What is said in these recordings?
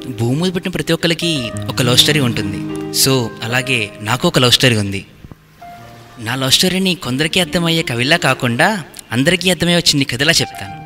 భూమి మీద పుట్టిన ప్రతి ఒక్కరికి ఒక లవ్ స్టోరీ ఉంటుంది సో అలాగే నాకు ఒక లవ్ స్టోరీ ఉంది నా లవ్ స్టోరీని కొందరికి అర్థమయ్యే కవిలా కాకుండా అందరికీ అర్థమయ్యే చిన్ని కథలా చెప్తాను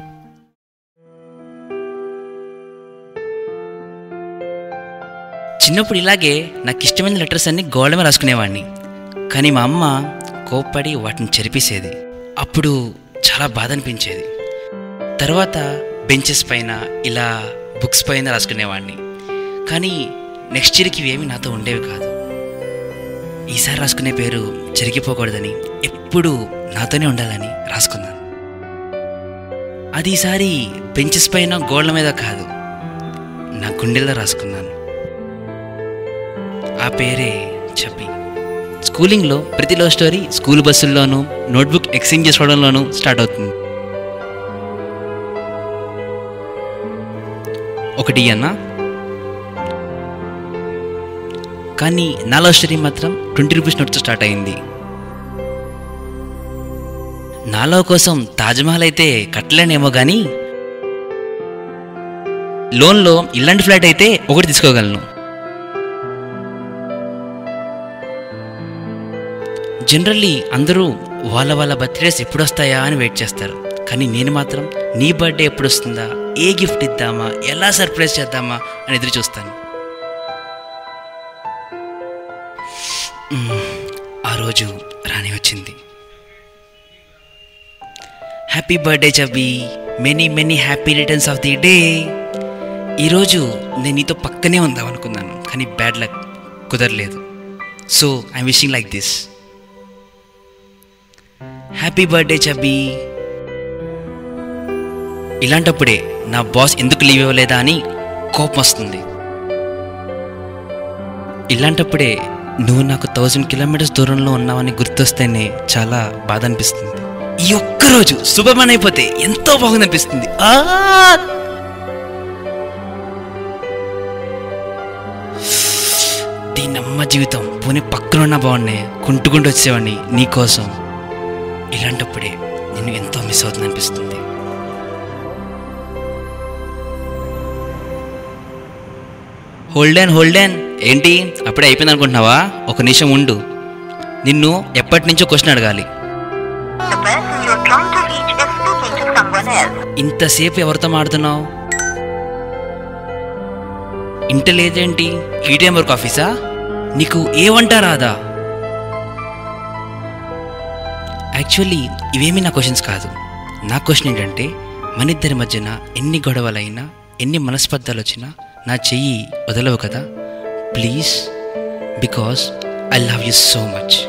చిన్నప్పుడు ఇలాగే నాకు ఇష్టమైన లెటర్స్ అన్ని గోడ మీద రాసుకునేవాడిని కానీ మా అమ్మ కోప్పడి వాటిని చెరిపేసేది అప్పుడు చాలా బాధ అనిపించేది తర్వాత బెంచెస్ పైన ఇలా బుక్స్ పైన రాసుకునేవాడిని కానీ నెక్స్ట్ ఇయర్కి ఇవేమి నాతో ఉండేవి కాదు ఈసారి రాసుకునే పేరు చెరిగిపోకూడదని ఎప్పుడు నాతోనే ఉండాలని రాసుకున్నాను అది ఈసారి బెంచెస్ పైన గోడల మీద కాదు నా గుండెల్లో రాసుకున్నాను ఆ పేరే చెప్పి స్కూలింగ్లో ప్రతి లవ్ స్టోరీ స్కూల్ బస్సుల్లోనూ నోట్బుక్ ఎక్స్చేంజ్ చేసుకోవడంలోనూ స్టార్ట్ అవుతుంది ఒకటి అన్న కానీ నా లవ్ స్టోరీ మాత్రం ట్వంటీ రూపీస్ నోట్తో స్టార్ట్ అయింది నాలో కోసం తాజ్మహల్ అయితే కట్టలేనేమో కానీ లోన్లో ఇలాంటి ఫ్లాట్ అయితే ఒకటి తీసుకోగలను జనరల్లీ అందరూ వాళ్ళ వాళ్ళ బర్త్డేస్ ఎప్పుడు వస్తాయా అని వెయిట్ చేస్తారు కానీ నేను మాత్రం నీ బర్త్డే ఎప్పుడు వస్తుందా ఏ గిఫ్ట్ ఇద్దామా ఎలా సర్ప్రైజ్ చేద్దామా అని ఎదురు చూస్తాను మ్మ్. ఆ రోజు రాని వచ్చింది happy birthday chubby many many happy returns of the day ఈరోజు నేను నీతో పక్కనే ఉందాం అనుకున్నాను కానీ బ్యాడ్ లక్ కుదరలేదు so I'm wishing like this happy birthday chubby ఇలాంటప్పుడే నా బాస్ ఎందుకు లీవ్ ఇవ్వలేదా అని కోపం వస్తుంది ఇలాంటప్పుడే నువ్వు నాకు థౌజండ్ కిలోమీటర్స్ దూరంలో ఉన్నావని గుర్తొస్తేనే చాలా బాధ అనిపిస్తుంది ఈ ఒక్కరోజు శుభమని అయిపోతే ఎంతో బాగుంది అనిపిస్తుంది ఆ! దీనమ్మ జీవితం పోనీ పక్కన ఉన్న బాగున్నాయి కుంటుకుంటూ వచ్చేవాడిని నీకోసం ఇలాంటప్పుడే నిన్ను ఎంతో మిస్ అవుతుంది అనిపిస్తుంది హోల్డెన్ హోల్డెన్ ఏంటి అప్పుడే అయిపోయింది అనుకుంటున్నావా ఒక నిమిషం ఉండు నిన్ను ఎప్పటి నుంచో క్వశ్చన్ అడగాలి The person you're trying to reach is speaking to someone else. ఇంతసేపు ఎవరితో మాడుతున్నావు ఇంట లేదేంటి ఈటీఎం వర్క్ ఆఫీసా నీకు ఏ వంట రాదా యాక్చువల్లీ ఇవేమీ నా క్వశ్చన్స్ కాదు నా క్వశ్చన్ ఏంటంటే మన ఇద్దరి మధ్యన ఎన్ని గొడవలైనా ఎన్ని మనస్పర్ధలు వచ్చినా నా చెయ్యి వదలవు కదా please because I love you so much